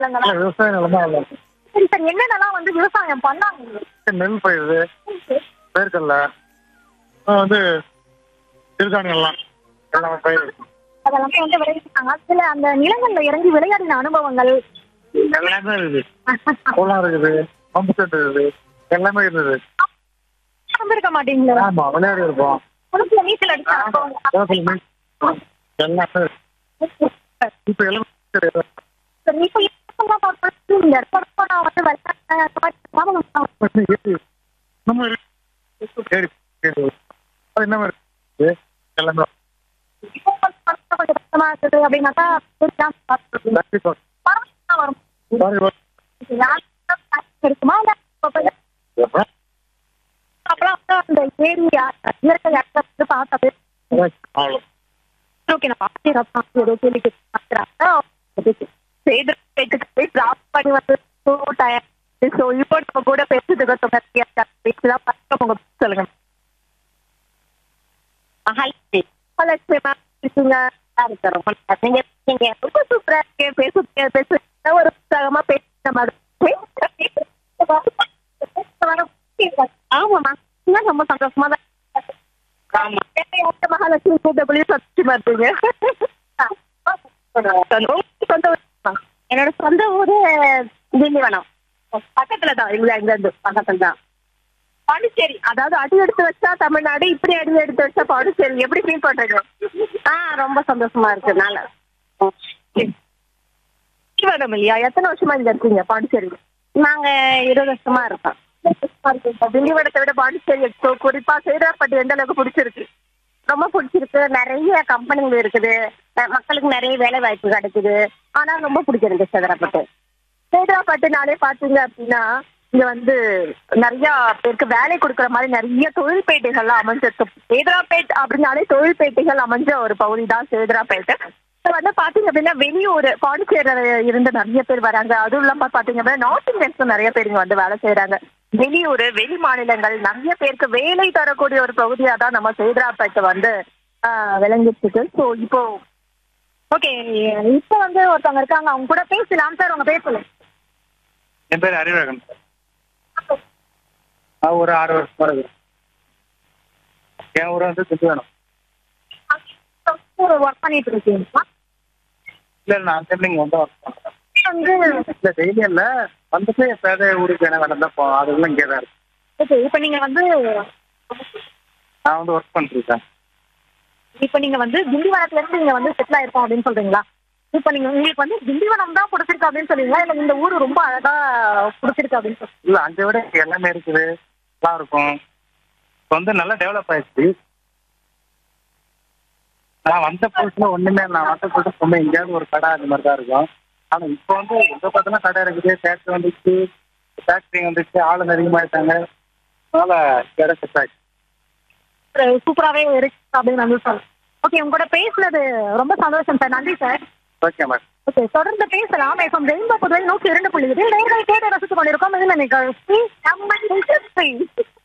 இல்லைங்களா இல்ல, விவசாய நிலம் தான் நல்லா இருக்கு சரி சார் என்னென்னலாம் வந்து விவசாயம் பண்ணாங்க நெல் பயிர் வேர்க்கடலை அப்புறம் வந்து சிறுதானியம்லாம் எல்லாமே பயிர் இருக்கு. அதெல்லாமே வந்து விளைவிச்சாங்க அதுல அந்த நிலங்கள்ல இறங்கி விளையாடின அனுபவங்கள் எல்லாமே இருக்குது குளம் இருக்குது பம்பு செட் இருக்குது எல்லாமே இருந்தது இருந்திருக்க மாட்டீங்களா ஆமா விளையாடி இருப்போம் குளத்துல நீச்சல் அடிச்ச அனுபவங்கள் குளத்துல மீன் எல்லாமே இருக்கு. இப்ப எல்லாம் கிடையாது. சரி, இப்ப இப்பெல்லாம் பார்க்கும்போது இந்த இடத்துல நான் வந்து விளையாடின அந்த மாதிரி ஞாபகம் ஏரி. நம்ம இருக்கு. ஏரி. ஏரி. அது என்ன மாதிரி இருக்கு? எல்லாமே இப்போ வந்து பார்த்தா கொஞ்சம் கஷ்டமா இருக்குது அப்படின்னாக்கா தான் பார்த்துருக்கீங்க கண்டிப்பா. பரவாயில்ல வரும் சாரி, வா- யாருக்கும் time இருக்குமா இல்ல அப்ப போய் எப்ப? அப்புறம் வந்து அந்த ஏரி இயற்கை இடத்துல வந்து பார்த்தது அவ்வளவு. ஓகே நான் பார்த்து ஏதோ கேள்வி கேட்கிறாங்க செய்து பேச்சுக்கு போய் டிராப் பண்ணி வந்து ஸோ டயர் ஸோ இப்போ நம்ம கூட பேசுறதுக்கு ரொம்ப பேச்சுதான் பார்த்து உங்க சொல்லுங்க மகாலட்சுமி மகாலட்சுமி மேம் இருக்கீங்க இருக்கு ரொம்ப நல்லா. நீங்க நீங்க ரொம்ப சூப்பரா இருக்கு பேசுறீங்க பேசுறீங்க ஒரு உற்சாகமா பேசுற மாதிரி ஆமாம்மா இன்னும் ரொம்ப சந்தோஷமா தான் ஆமா மகாலட்சுமி கூட்டக்குள்ளேயும் சத்தியமா இருப்பீங்க உங்க சொந்த ஊர் என்னோட சொந்த ஊரு திண்டிவனம் பக்கத்துல தான் எங்க எங்க இருந்து பக்கத்துல தான் பாண்டிச்சேரி அதாவது அடி எடுத்து வச்சா தமிழ்நாடு இப்படி அடி எடுத்து வச்சா பாண்டிச்சேரி எப்படி ஃபீல் பண்றீங்க ஆ ரொம்ப சந்தோஷமா இருக்கு நல்லா திண்டிவனம் இல்லையா எத்தனை வருஷமா இங்க இருக்கீங்க பாண்டிச்சேரி நாங்க இருபது வருஷமா இருக்கோம் திண்டிவனத்தை விட பாண்டிச்சேரி இப்போ குறிப்பா சேதாப்பட்டு எந்த அளவுக்கு பிடிச்சிருக்கு ரொம்ப பிடிச்சிருக்கு நிறைய கம்பெனிகள் இருக்குது அஹ் மக்களுக்கு நிறைய வேலை வாய்ப்பு கிடைக்குது ஆனா ரொம்ப பிடிச்சிருக்கு சேதராப்பட்டு சேதராப்பட்டுனாலே பாத்தீங்க அப்படின்னா இங்க வந்து நிறைய பேருக்கு வேலை கொடுக்குற மாதிரி நிறைய தொழில்பேட்டைகள்லாம் அமைஞ்சிருக்கு சேதராப்பேட் அப்படின்னாலே தொழில்பேட்டைகள் அமைஞ்ச ஒரு பகுதி தான் சேதராப்பேட்டு இப்ப வந்து பாத்தீங்க அப்படின்னா வெளியூர் பாண்டிச்சேரியில இருந்து நிறைய பேர் வராங்க அதுவும் இல்லாம பாத்தீங்க அப்படின்னா நார்த் இந்தியன்ஸும் நிறைய பேர் இங்க வந்து வேலை செய்யறாங்க வெளியூர் வெளி மாநிலங்கள் நிறைய பேருக்கு வேலை தரக்கூடிய ஒரு பகுதியா தான் நம்ம சேதராப்பேட்டை வந்து ஆஹ், விளங்கிட்டு இருக்கு ஸோ இப்போ ஓகே இப்போ வந்து ஒருத்தவங்க இருக்காங்க அவங்க கூட பேசலாம் சார் உங்க பேர் சொல்லுங்க என் பேர் அறிவழகன் நான் ஒரு ஆறு வருஷம் பிறகு என் ஊர் வந்து திண்டிவனம் ஒர்க் பண்ணிட்டு இருக்கீங்களா இல்ல நான் அங்க இங்க வந்து ஒர்க் பண்றேன் வந்து இல்ல டெய்லி இல்ல வந்துட்டு பேத ஊருக்கு என்ன வேலை தான் போவோம் அதுக்குள்ள இங்கே தான் இருக்கு ஓகே இப்போ நீங்க வந்து நான் வந்து ஒர்க் பண்ணிருக்கேன் இப்போ நீங்க வந்து திண்டிவனத்துல இருந்து நீங்க வந்து செட்டில் ஆயிருக்கோம் அப்படின்னு சொல்றீங்களா இப்போ நீங்க உங்களுக்கு வந்து திண்டிவனம் தான் பிடிச்சிருக்கு அப்படின்னு சொல்றீங்களா இல்ல இந்த ஊர் ரொம்ப அழகா பிடிச்சிருக்கு அப்படின்னு சொல்றீங்களா இல்ல அங்க விட இங்க எல்லாமே இருக்குது நல்லா இருக்கும் இப்போ வந்து நல்லா டெவலப் ஆயிடுச்சு நான் வந்த புதுசுல ஒண்ணுமே நான் வந்த புதுசு ரொம்ப எங்கேயாவது ஒரு கடை அந்த மாதிரி தான் இருக்கும் ஆனா இப்போ வந்து எங்க பார்த்தாலும் கடை இருக்குது ஃபேக்டரி வந்துச்சு ஃபேக்டரி வந்துச்சு ஆளுங்க அதிகமாயிட்டாங்க அதனால கடை செட் ஆயிடுச்சு சூப்பராகவே இருக்கு அப்படின்னு வந்து சொல்றேன் ஓகே உங்க கூட பேசுனது ரொம்ப சந்தோஷம் சார் நன்றி சார் ஓகே மேடம் ஓகே தொடர்ந்து பேசலாம் இப்போ ரெயின்போ புதுவை நூற்றி இரண்டு புள்ளி இதில் நேர்களை கேட்டு ரசித்துக் கொண்டிருக்கோம் இது நிகழ்ச்சி நம்ம நிகழ்ச்சி